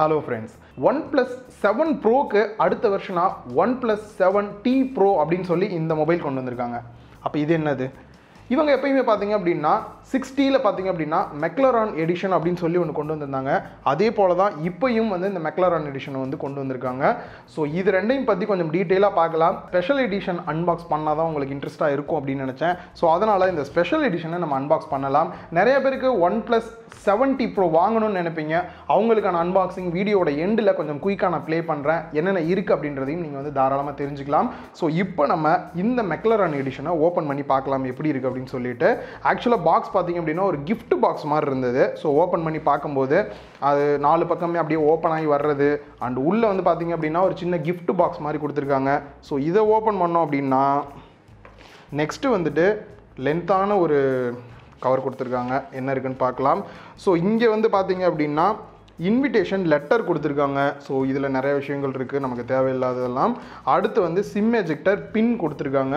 hello friends one plus seven ப்ரோக்கு அடுத்த வருஷனாக one plus seven T pro அப்படின்னு சொல்லி இந்த மொபைல் கொண்டு வந்திருக்காங்க அப்போ இது என்னது இவங்க எப்பயுமே பார்த்தீங்க அப்படின்னா சிக்ஸ்டியில் பார்த்தீங்க அப்படின்னா மெக்லரான் எடிஷன் அப்படின்னு சொல்லி ஒன்று கொண்டு வந்திருந்தாங்க அதே போல தான் இப்போயும் வந்து இந்த மெக்லரான் எடிஷனை வந்து கொண்டு வந்திருக்காங்க ஸோ இது ரெண்டையும் பற்றி கொஞ்சம் டீட்டெயிலாக பார்க்கலாம் ஸ்பெஷல் எடிஷன் அன்பாக்ஸ் பண்ணால் தான் உங்களுக்கு இன்ட்ரெஸ்ட்டாக இருக்கும் அப்படின்னு நினச்சேன் ஸோ அதனால் இந்த ஸ்பெஷல் எடிஷனை நம்ம அன்பாக்ஸ் பண்ணலாம் நிறைய பேருக்கு ஒன் ப்ளஸ் செவன்ட்டி ப்ரோ வாங்கணும்னு நினைப்பீங்க அவங்களுக்கான அன்பாக்சிங் வீடியோட எண்டில் கொஞ்சம் குயிக்காக நான் ப்ளே பண்ணுறேன் என்னென்ன இருக்குது அப்படின்றதையும் நீங்கள் வந்து தாராளமாக தெரிஞ்சுக்கலாம் ஸோ இப்போ நம்ம இந்த மெக்லரான் எடிஷனை ஓப்பன் பண்ணி பார்க்கலாம் எப்படி இருக்குது அப்படின்னு சொல்லிட்டு ஆக்சுவலாக பாக்ஸ் பார்த்தீங்க அப்படின்னா ஒரு gift பாக்ஸ் மாதிரி இருந்தது ஸோ ஓப்பன் பண்ணி பார்க்கும்போது அது நாலு பக்கமே அப்படியே ஓப்பன் ஆகி வர்றது அண்ட் உள்ளே வந்து பார்த்தீங்க அப்படின்னா ஒரு சின்ன gift பாக்ஸ் மாதிரி கொடுத்துருக்காங்க ஸோ இதை ஓப்பன் பண்ணோம் அப்படின்னா நெக்ஸ்ட்டு வந்துட்டு லென்த்தான ஒரு கவர் கொடுத்துருக்காங்க என்ன இருக்குன்னு பார்க்கலாம் ஸோ இங்கே வந்து பார்த்தீங்க அப்படின்னா இன்விடேஷன் லெட்டர் கொடுத்துருக்காங்க ஸோ இதில் நிறைய விஷயங்கள் இருக்குது நமக்கு தேவையில்லாததெல்லாம் அடுத்து வந்து சிம் எஜெக்டர் பின் கொடுத்துருக்காங்க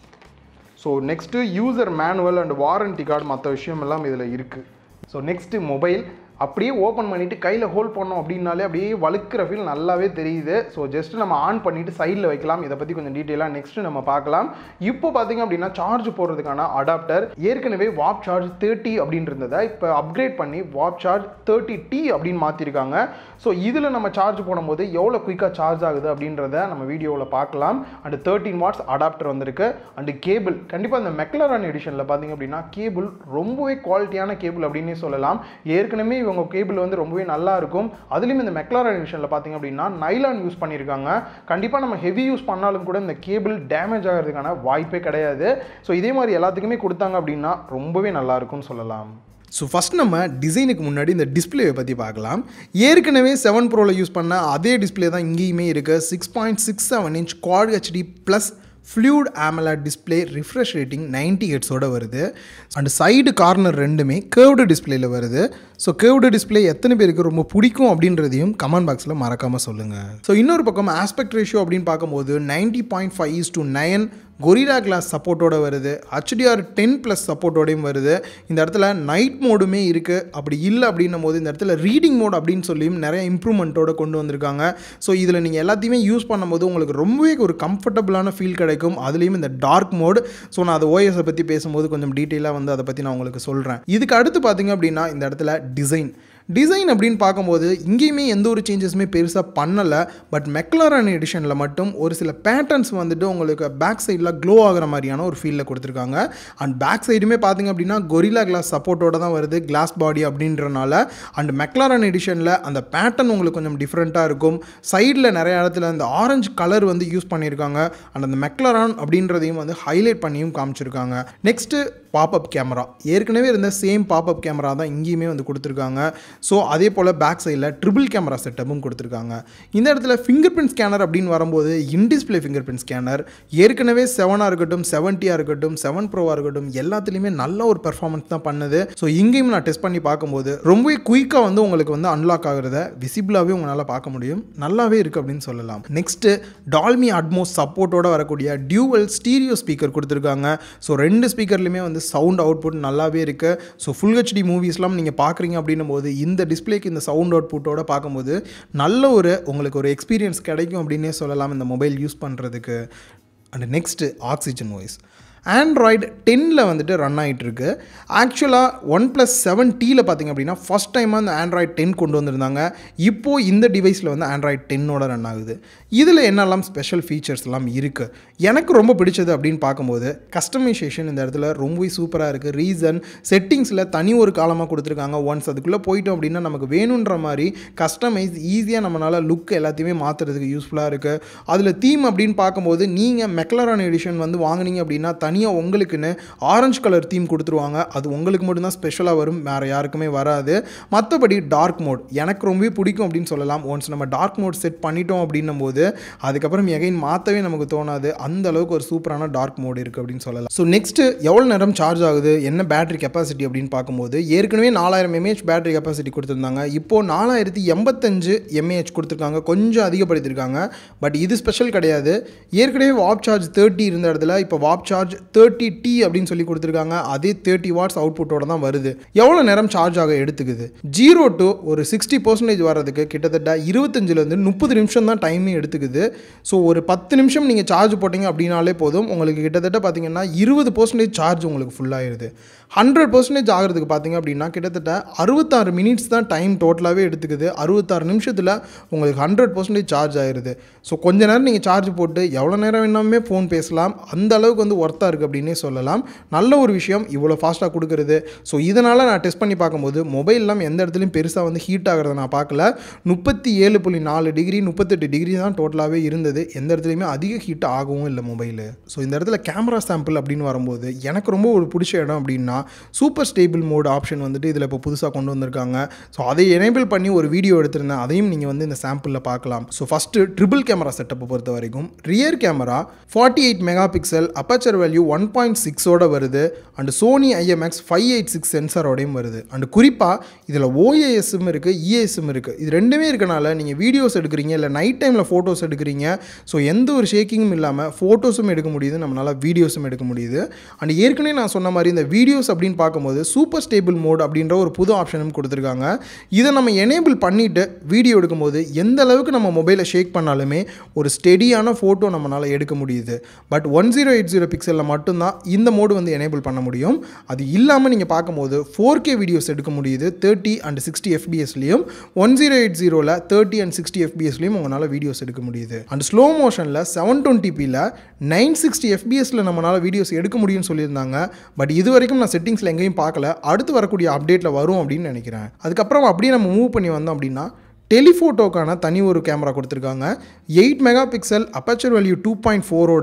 so next user manual and warranty card மற்ற விஷயம் எல்லாம் இதில் இருக்குது ஸோ நெக்ஸ்ட்டு மொபைல் அப்படியே ஓப்பன் பண்ணிவிட்டு கையில் ஹோல்ட் பண்ணோம் அப்படின்னாலே அப்படியே வழுக்கிற ஃபீல் நல்லாவே தெரியுது ஸோ ஜஸ்ட் நம்ம ஆன் பண்ணிவிட்டு சைடில் வைக்கலாம் இதை பற்றி கொஞ்சம் டீட்டெயிலாக நெக்ஸ்ட்டு நம்ம பார்க்கலாம் இப்போ பார்த்தீங்க அப்படின்னா சார்ஜ் போடுறதுக்கான அடாப்டர் ஏற்கனவே வாப் சார்ஜ் தேர்ட்டி அப்படின்னு இருந்ததை இப்போ அப்கிரேட் பண்ணி வாப் சார்ஜ் தேர்ட்டி டி அப்படின்னு மாற்றிருக்காங்க ஸோ இதில் நம்ம சார்ஜ் போடும்போது எவ்வளோ குயிக்காக சார்ஜ் ஆகுது அப்படின்றத நம்ம வீடியோவில் பார்க்கலாம் அண்ட் தேர்ட்டின் வாட்ஸ் அடாப்டர் வந்திருக்கு அண்டு கேபிள் கண்டிப்பாக இந்த மெக்லரான் எடிஷனில் பார்த்தீங்க அப்படின்னா கேபிள் ரொம்பவே குவாலிட்டியான கேபிள் அப்படின்னே சொல்லலாம் ஏற்கனவே இவங்க கேபிள் வந்து ரொம்பவே நல்லா இருக்கும் அதுலேயும் இந்த மெக்லாரன் எடிஷனில் பார்த்தீங்க அப்படின்னா நைலான் யூஸ் பண்ணியிருக்காங்க கண்டிப்பாக நம்ம ஹெவி யூஸ் பண்ணாலும் கூட இந்த கேபிள் டேமேஜ் ஆகிறதுக்கான வாய்ப்பே கிடையாது ஸோ இதே மாதிரி எல்லாத்துக்குமே கொடுத்தாங்க அப்படின்னா ரொம்பவே நல்லா இருக்கும்னு சொல்லலாம் ஸோ ஃபஸ்ட் நம்ம டிசைனுக்கு முன்னாடி இந்த டிஸ்பிளேவை பற்றி பார்க்கலாம் ஏற்கனவே செவன் ப்ரோவில் யூஸ் பண்ண அதே டிஸ்பிளே தான் இங்கேயுமே இருக்குது six point six seven inch quad HD plus fluid AMOLED display refresh rating ninety ஹெட்ஸோட வருது அண்ட் சைடு கார்னர் ரெண்டுமே கேர்வ்டு டிஸ்பிளேயில் வருது ஸோ கேர்வ்டு டிஸ்பிளே எத்தனை பேருக்கு ரொம்ப பிடிக்கும் அப்படின்றதையும் கமெண்ட் பாக்ஸில் மறக்காமல் சொல்லுங்கள் ஸோ இன்னொரு பக்கம் ஆஸ்பெக்ட் ரேஷியோ அப்படின்னு பார்க்கும்போது ninety point five is to nine gorilla glass சப்போர்ட்டோட வருது ஹச்டிஆர் டென் ப்ளஸ் சப்போர்ட்டோடையும் வருது இந்த இடத்துல நைட் மோடுமே இருக்குது அப்படி இல்லை அப்படின்னும் போது இந்த இடத்துல ரீடிங் மோட் அப்படின்னு சொல்லியும் நிறைய இம்ப்ரூவ்மெண்ட்டோட கொண்டு வந்திருக்காங்க ஸோ இதில் நீங்கள் எல்லாத்தையுமே யூஸ் பண்ணும்போது உங்களுக்கு ரொம்பவே ஒரு கம்ஃபர்டபுளான ஃபீல் கிடைக்கும் அதுலேயும் இந்த டார்க் மோட் ஸோ நான் அது ஓஎஸை பற்றி பேசும்போது கொஞ்சம் டீட்டெயிலாக வந்து அதை பற்றி நான் உங்களுக்கு சொல்கிறேன் இதுக்கு அடுத்து பார்த்தீங்க அப்படின்னா இந்த இடத்துல டிசைன் டிசைன் அப்படின்னு பார்க்கும்போது இங்கேயுமே எந்த ஒரு சேஞ்சஸுமே பெருசாக பண்ணலை பட் மெக்லாரன் எடிஷனில் மட்டும் ஒரு சில பேட்டர்ன்ஸ் வந்துட்டு உங்களுக்கு பேக் சைடில் க்ளோ ஆகிற மாதிரியான ஒரு ஃபீலில் கொடுத்துருக்காங்க அண்ட் பேக் சைடுமே பார்த்தீங்க அப்படின்னா கொரிலா கிளாஸ் சப்போர்ட்டோட தான் வருது கிளாஸ் பாடி அப்படின்றனால அண்ட் மெக்லாரன் எடிஷனில் அந்த பேட்டர்ன் உங்களுக்கு கொஞ்சம் டிஃப்ரெண்ட்டாக இருக்கும் சைடில் நிறைய இடத்துல இந்த ஆரஞ்சு கலர் வந்து யூஸ் பண்ணியிருக்காங்க அண்ட் அந்த மெக்லரான் அப்படின்றதையும் வந்து ஹைலைட் பண்ணியும் காமிச்சிருக்காங்க நெக்ஸ்ட்டு பாப்அப் கேமரா ஏற்கனவே இருந்த சேம் பாப்அப் கேமரா தான் இங்கேயுமே வந்து கொடுத்துருக்காங்க ஸோ அதே போல் பேக் சைடில் ட்ரிபிள் கேமரா செட்டப்பும் கொடுத்துருக்காங்க இந்த இடத்துல ஃபிங்கர் பிரிண்ட் ஸ்கேனர் அப்படின்னு வரும்போது இன்டிஸ்பிளே ஃபிங்கர் பிரிண்ட் ஸ்கேனர் ஏற்கனவே செவனாக இருக்கட்டும் செவன்ட்டியாக இருக்கட்டும் செவன் ப்ரோவாக இருக்கட்டும் எல்லாத்துலேயுமே நல்ல ஒரு பெர்ஃபார்மன்ஸ் தான் பண்ணுது ஸோ இங்கேயும் நான் டெஸ்ட் பண்ணி பார்க்கும்போது ரொம்பவே குயிக்காக வந்து உங்களுக்கு வந்து அன்லாக் ஆகுறத விசிபிளாகவே உங்களால் பார்க்க முடியும் நல்லாவே இருக்குது அப்படின்னு சொல்லலாம் நெக்ஸ்ட்டு டால்மி அட்மோஸ் சப்போர்ட்டோட வரக்கூடிய டியூவல் ஸ்டீரியோ ஸ்பீக்கர் கொடுத்துருக்காங்க ஸோ ரெண்டு ஸ்பீக்கர்லையுமே வந்து சவுண்ட் அவுட்புட் நல்லாவே இருக்குது ஸோ ஃபுல் ஹெச்டி மூவிஸ்லாம் நீங்கள் பார்க்குறீங்க அப்படின்னும் போது இந்த டிஸ்பிளேக்கு இந்த சவுண்ட் அவுட்புட்டோட பார்க்கும்போது நல்ல ஒரு உங்களுக்கு ஒரு எக்ஸ்பீரியன்ஸ் கிடைக்கும் அப்படின்னே சொல்லலாம் இந்த மொபைல் யூஸ் பண்ணுறதுக்கு and next oxygen OS Android டென்னில் வந்துட்டு ரன் ஆகிட்டுருக்கு ஆக்சுவலாக ஒன் ப்ளஸ் செவன் டீயில் பார்த்திங்க அப்படின்னா ஃபஸ்ட் டைமாக அந்த ஆண்ட்ராய்டு டென் கொண்டு வந்திருந்தாங்க இப்போது இந்த டிவைஸில் வந்து ஆண்ட்ராய்டு டென்னோட ரன் ஆகுது இதில் என்னெல்லாம் ஸ்பெஷல் ஃபீச்சர்ஸ்லாம் இருக்குது எனக்கு ரொம்ப பிடிச்சது அப்படின்னு பார்க்கும்போது கஸ்டமைசேஷன் இந்த இடத்துல ரொம்பவே சூப்பராக இருக்குது ரீசன் செட்டிங்ஸில் தனி ஒரு காலமாக கொடுத்துருக்காங்க ஒன்ஸ் அதுக்குள்ளே போயிட்டோம் அப்படின்னா நமக்கு வேணுன்ற மாதிரி கஸ்டமைஸ் ஈஸியாக நம்மளால் லுக் எல்லாத்தையுமே மாற்றுறதுக்கு யூஸ்ஃபுல்லாக இருக்குது அதில் தீம் அப்படின்னு பார்க்கும்போது நீங்கள் மெக்லரான் எடிஷன் வந்து வாங்குனீங்க அப்படின்னா தனியாக உங்களுக்குன்னு ஆரஞ்சு கலர் தீம் கொடுத்துருவாங்க அது உங்களுக்கு மட்டும்தான் ஸ்பெஷலாக வரும் வேறு யாருக்குமே வராது மற்றபடி டார்க் மோட் எனக்கு ரொம்பவே பிடிக்கும் அப்படின்னு சொல்லலாம் ஒன்ஸ் நம்ம டார்க் மோட் செட் பண்ணிட்டோம் அப்படின்னும் போது அதுக்கப்புறம் எகைன் மாற்றவே நமக்கு தோணாது அந்த அளவுக்கு ஒரு சூப்பரான டார்க் மோட் இருக்குது அப்படின்னு சொல்லலாம் ஸோ நெக்ஸ்ட்டு எவ்வளோ நேரம் சார்ஜ் ஆகுது என்ன பேட்டரி கெப்பாசிட்டி அப்படின்னு பார்க்கும்போது ஏற்கனவே நாலாயிரம் எம்ஏஹெச் பேட்டரி கெப்பாசிட்டி கொடுத்துருந்தாங்க இப்போது நாலாயிரத்தி எண்பத்தஞ்சு எம்ஏஹெச் கொடுத்துருக்காங்க கொஞ்சம் அதிகப்படுத்தியிருக்காங்க பட் இது ஸ்பெஷல் கிடையாது ஏற்கனவே வாப் சார்ஜ் தேர்ட்டி இருந்த இடத்துல இப்போ வாப் சார்ஜ் தேர்ட்டி டி அப்படின்னு சொல்லி கொடுத்துருக்காங்க அதே தேர்ட்டி வாட்ஸ் அவுட்புட்டோட தான் வருது எவ்வளோ நேரம் சார்ஜ் ஆக எடுத்துக்குது ஜீரோ டு ஒரு சிக்ஸ்டி பர்சன்டேஜ் வர்றதுக்கு கிட்டத்தட்ட இருபத்தஞ்சிலேருந்து முப்பது நிமிஷம் தான் டைமே எடுத்துக்குது ஸோ ஒரு பத்து நிமிஷம் நீங்கள் சார்ஜ் போட்டிங்க அப்படின்னாலே போதும் உங்களுக்கு கிட்டத்தட்ட பார்த்தீங்கன்னா இருபது பர்சன்டேஜ் சார்ஜ் உங்களுக்கு ஃபுல்லாகிடுது ஹண்ட்ரட் பர்சன்டேஜ் ஆகிறதுக்கு பார்த்தீங்க அப்படின்னா கிட்டத்தட்ட அறுபத்தாறு மினிட்ஸ் தான் டைம் டோட்டலாகவே எடுத்துக்குது அறுபத்தாறு நிமிஷத்தில் உங்களுக்கு ஹண்ட்ரட் பர்சன்டேஜ் சார்ஜ் ஆயிடுது ஸோ கொஞ்ச நேரம் நீங்கள் சார்ஜ் போட்டு எவ்வளோ நேரம் வேணாலுமே ஃபோன் பேசலாம் அந்த அளவுக்கு வந்து ஒர்த்தாக இருக்குது அப்படின்னே சொல்லலாம் நல்ல ஒரு விஷயம் இவ்வளோ ஃபாஸ்ட்டாக கொடுக்குறது ஸோ இதனால் நான் டெஸ்ட் பண்ணி பார்க்கும்போது மொபைல்லாம் எந்த இடத்துலையும் பெருசாக வந்து ஹீட் ஆகிறத நான் பார்க்கல முப்பத்தி ஏழு புள்ளி நாலு டிகிரி முப்பத்தெட்டு டிகிரி தான் டோட்டலாகவே இருந்தது எந்த இடத்துலையுமே அதிக ஹீட் ஆகவும் இல்லை மொபைலு ஸோ இந்த இடத்துல கேமரா சாம்பிள் அப்படின்னு வரும்போது எனக்கு ரொம்ப ஒரு பிடிச்ச இடம் அப்படின்னா சூப்பர் ஸ்டேபிள் மோட் ஆப்ஷன் வந்துட்டு இதில் இப்போ புதுசாக கொண்டு வந்திருக்காங்க ஸோ அதை எனேபிள் பண்ணி ஒரு வீடியோ எடுத்திருந்தேன் அதையும் நீங்கள் வந்து இந்த சாம்பிளில் பார்க்கலாம் ஸோ ஃபஸ்ட்டு ட்ரிபிள் கேமரா செட்டப்பை பொறுத்த வரைக்கும் rear camera forty eight mega pixel aperture value one point சிக்ஸோட வருது and Sony IMX five eight six சென்சரோடையும் வருது அண்ட் குறிப்பாக இதில் ஓஏஎஸ்ஸும் இருக்குது இஏஎஸ்ஸும் இருக்குது இது ரெண்டுமே இருக்கனால நீங்கள் வீடியோஸ் எடுக்கிறீங்க இல்லை நைட் டைமில் ஃபோட்டோஸ் எடுக்கிறீங்க ஸோ எந்த ஒரு ஷேக்கிங்கும் இல்லாமல் ஃபோட்டோஸும் எடுக்க முடியுது நம்மளால் வீடியோஸும் எடுக்க முடியுது அண்ட் ஏற்கனவே நான் சொன்ன மாதிரி இந்த வீடியோஸ் அப்படின்னு பார்க்கும்போது சூப்பர் ஸ்டேபிள் மோட் அப்படின்ற ஒரு புது ஆப்ஷனும் கொடுத்துருக்காங்க இதை நம்ம எனேபிள் பண்ணிவிட்டு வீடியோ எடுக்கும்போது எந்த அளவுக்கு நம்ம மொபைலை ஷேக் பண்ணாலுமே ஒரு ஸ்டெடியான ஃபோட்டோ நம்மளால் எடுக்க முடியுது but one zero eight zero பிக்சலில் மட்டும்தான் இந்த மோடு வந்து எனேபிள் பண்ண முடியும் அது இல்லாமல் நீங்கள் பார்க்கும்போது ஃபோர் கே வீடியோஸ் எடுக்க முடியுது தேர்ட்டி அண்ட் சிக்ஸ்டி எஃபிஎஸ்லையும் ஒன் ஜீரோ எயிட் ஜீரோவில் தேர்ட்டி அண்ட் சிக்ஸ்டி எஃபிஎஸ்லையும் உங்களால் வீடியோஸ் எடுக்க முடியுது அண்ட் ஸ்லோ மோஷனில் செவன் டுவெண்ட்டிபியில் நைன் சிக்ஸ்டி எஃபிஎஸில் நம்மளால் வீடியோஸ் எடுக்க முடியும்னு சொல்லியிருந்தாங்க பட் இது வரைக்கும் நான் செட்டிங்ஸில் எங்கேயும் பார்க்கல அடுத்து வரக்கூடிய அப்டேட்டில் வரும் அப்படின்னு நினைக்கிறேன் அதுக்கப்புறம் அப்படியே நம்ம மூவ் பண்ணி வந்தோம் அப்படின்னா டெலிஃபோட்டோக்கான தனி ஒரு கேமரா கொடுத்துருக்காங்க eight mega pixel aperture value two point ஃபோரோட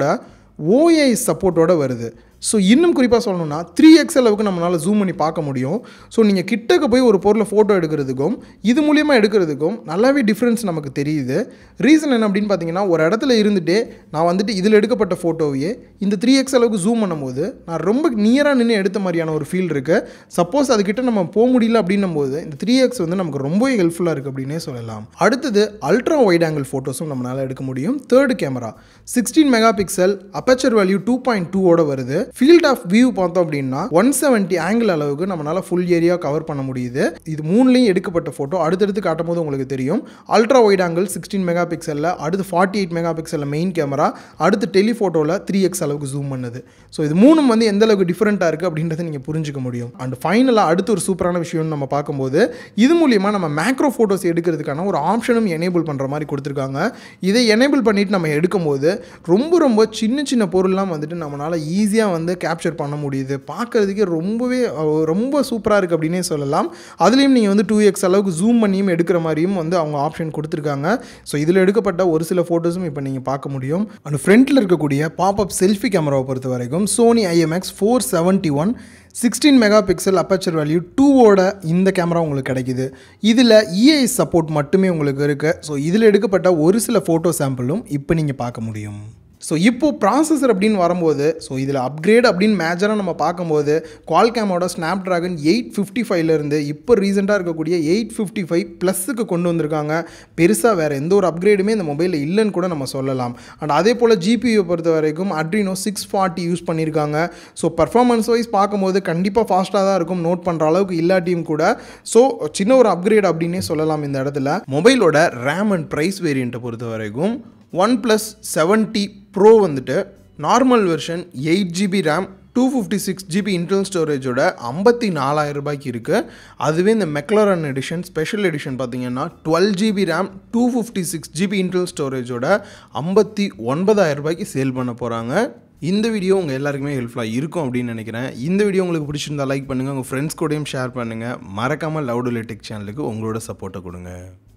ஓஏ சப்போர்ட்டோட வருது ஸோ இன்னும் குறிப்பாக சொல்லணும்னா த்ரீ எக்ஸ் அளவுக்கு நம்மளால் ஜூம் பண்ணி பார்க்க முடியும் ஸோ நீங்கள் கிட்டக்க போய் ஒரு பொருளை ஃபோட்டோ எடுக்கிறதுக்கும் இது மூலியமாக எடுக்கிறதுக்கும் நல்லாவே டிஃப்ரென்ஸ் நமக்கு தெரியுது ரீசன் என்ன அப்படின்னு பார்த்தீங்கன்னா ஒரு இடத்துல இருந்துகிட்டே நான் வந்துட்டு இதில் எடுக்கப்பட்ட ஃபோட்டோவையே இந்த த்ரீ எக்ஸ் அளவுக்கு ஜூம் பண்ணும்போது நான் ரொம்ப நியராக நின்று எடுத்த மாதிரியான ஒரு ஃபீல் இருக்குது சப்போஸ் அதுக்கிட்ட நம்ம போக முடியல அப்படின்னும் போது இந்த த்ரீ எக்ஸ் வந்து நமக்கு ரொம்பவே ஹெல்ப்ஃபுல்லாக இருக்குது அப்படின்னே சொல்லலாம் அடுத்தது அல்ட்ரா வைட் ஆங்கிள் ஃபோட்டோஸும் நம்மளால் எடுக்க முடியும் third camera sixteen mega pixel aperture value two point டூவோட வருது ஃபீல்ட் ஆஃப் வியூ பார்த்தோம் அப்படின்னா ஒன் செவன்ட்டி ஆங்கிள் அளவுக்கு நம்மளால் ஃபுல் ஏரியா கவர் பண்ண முடியுது இது மூணுலேயும் எடுக்கப்பட்ட ஃபோட்டோ அடுத்தடுத்து காட்டும் போது உங்களுக்கு தெரியும் ultra wide angle sixteen mega பிக்சலில் அடுத்து ஃபார்ட்டி எயிட் மெகா பிக்சலில் மெயின் கேமரா அடுத்து டெலிஃபோட்டோவில் த்ரீ எக்ஸ் அளவுக்கு ஜூம் பண்ணுது ஸோ இது மூணும் வந்து எந்த அளவுக்கு டிஃப்ரெண்ட்டாக இருக்குது அப்படின்றத நீங்கள் புரிஞ்சுக்க முடியும் அண்ட் ஃபைனலாக அடுத்து ஒரு சூப்பரான விஷயம்னு நம்ம பார்க்கும்போது இது மூலியமாக நம்ம மேக்ரோ ஃபோட்டோஸ் எடுக்கிறதுக்கான ஒரு ஆப்ஷனும் எனேபிள் பண்ணுற மாதிரி கொடுத்துருக்காங்க இதை எனேபிள் பண்ணிட்டு நம்ம எடுக்கும்போது ரொம்ப ரொம்ப சின்ன சின்ன பொருள்லாம் வந்துட்டு நம்மளால் ஈஸியாக வந்து கேப்சர் பண்ண முடியுது பார்க்குறதுக்கே ரொம்பவே அஹ், ரொம்ப சூப்பராக இருக்குது அப்படின்னே சொல்லலாம் அதுலேயும் நீங்கள் வந்து டூ எக்ஸ் அளவுக்கு ஜூம் பண்ணியும் எடுக்கிற மாதிரியும் வந்து அவங்க ஆப்ஷன் கொடுத்துருக்காங்க ஸோ இதில் எடுக்கப்பட்ட ஒரு சில ஃபோட்டோஸும் இப்போ நீங்கள் பார்க்க முடியும் அண்ட் ஃப்ரண்ட்டில் இருக்கக்கூடிய பாப்அப் செல்ஃபி கேமராவை பொறுத்த வரைக்கும் Sony IMX four seventy one sixteen mega pixel aperture value டூவோட இந்த கேமரா உங்களுக்கு கிடைக்குது இதில் இஐ சப்போர்ட் மட்டுமே உங்களுக்கு இருக்குது ஸோ இதில் எடுக்கப்பட்ட ஒரு சில ஃபோட்டோ சாம்பிளும் இப்போ நீங்கள் பார்க்க முடியும் ஸோ இப்போ ப்ராசஸர் அப்படின்னு வரும்போது ஸோ இதில் அப்கிரேட் அப்படின்னு மேஜராக நம்ம பார்க்கும்போது குவால்கேமோட ஸ்னாப் ட்ராகன் எயிட் ஃபிஃப்டி ஃபைவ்லேருந்து இப்போ ரீசெண்டாக இருக்கக்கூடிய எயிட் ஃபிஃப்டி ஃபைவ் ப்ளஸுக்கு கொண்டு வந்திருக்காங்க பெருசாக வேறு எந்த ஒரு அப்கிரேடுமே இந்த மொபைலில் இல்லைன்னு கூட நம்ம சொல்லலாம் அண்ட் அதே போல் ஜிபியூ பொறுத்த வரைக்கும் அட்ரினோ சிக்ஸ் ஃபார்ட்டி யூஸ் பண்ணியிருக்காங்க ஸோ பர்ஃபார்மன்ஸ் வைஸ் பார்க்கும்போது கண்டிப்பாக ஃபாஸ்ட்டாக தான் இருக்கும் நோட் பண்ணுற அளவுக்கு இல்லாட்டியும் கூட ஸோ சின்ன ஒரு அப்கிரேட் அப்படின்னே சொல்லலாம் இந்த இடத்துல மொபைலோட ரேம் அண்ட் ப்ரைஸ் வேரியண்ட்டை பொறுத்த வரைக்கும் ஒன் ப்ளஸ் செவன்ட்டி ப்ரோ வந்துட்டு normal version eight GB RAM two fifty six GB internal ஸ்டோரேஜோட ஐம்பத்தி நாலாயிரம் ரூபாய்க்கு இருக்குது அதுவே இந்த மெக்லரன் எடிஷன் ஸ்பெஷல் எடிஷன் பார்த்தீங்கன்னா twelve GB RAM two fifty six GB internal ஸ்டோரேஜோட ஐம்பத்தி ஒன்பதாயிரம் ரூபாய்க்கு சேல் பண்ண போகிறாங்க இந்த வீடியோ உங்கள் எல்லாருக்குமே ஹெல்ப்ஃபுல்லாக இருக்கும் அப்படின்னு நினைக்கிறேன் இந்த வீடியோ உங்களுக்கு பிடிச்சிருந்தா லைக் பண்ணுங்கள் உங்கள் ஃப்ரெண்ட்ஸ் கூடயும் ஷேர் பண்ணுங்கள் மறக்காமல் லவுடுலே டெக் சேனலுக்கு உங்களோட சப்போர்ட்டை கொடுங்க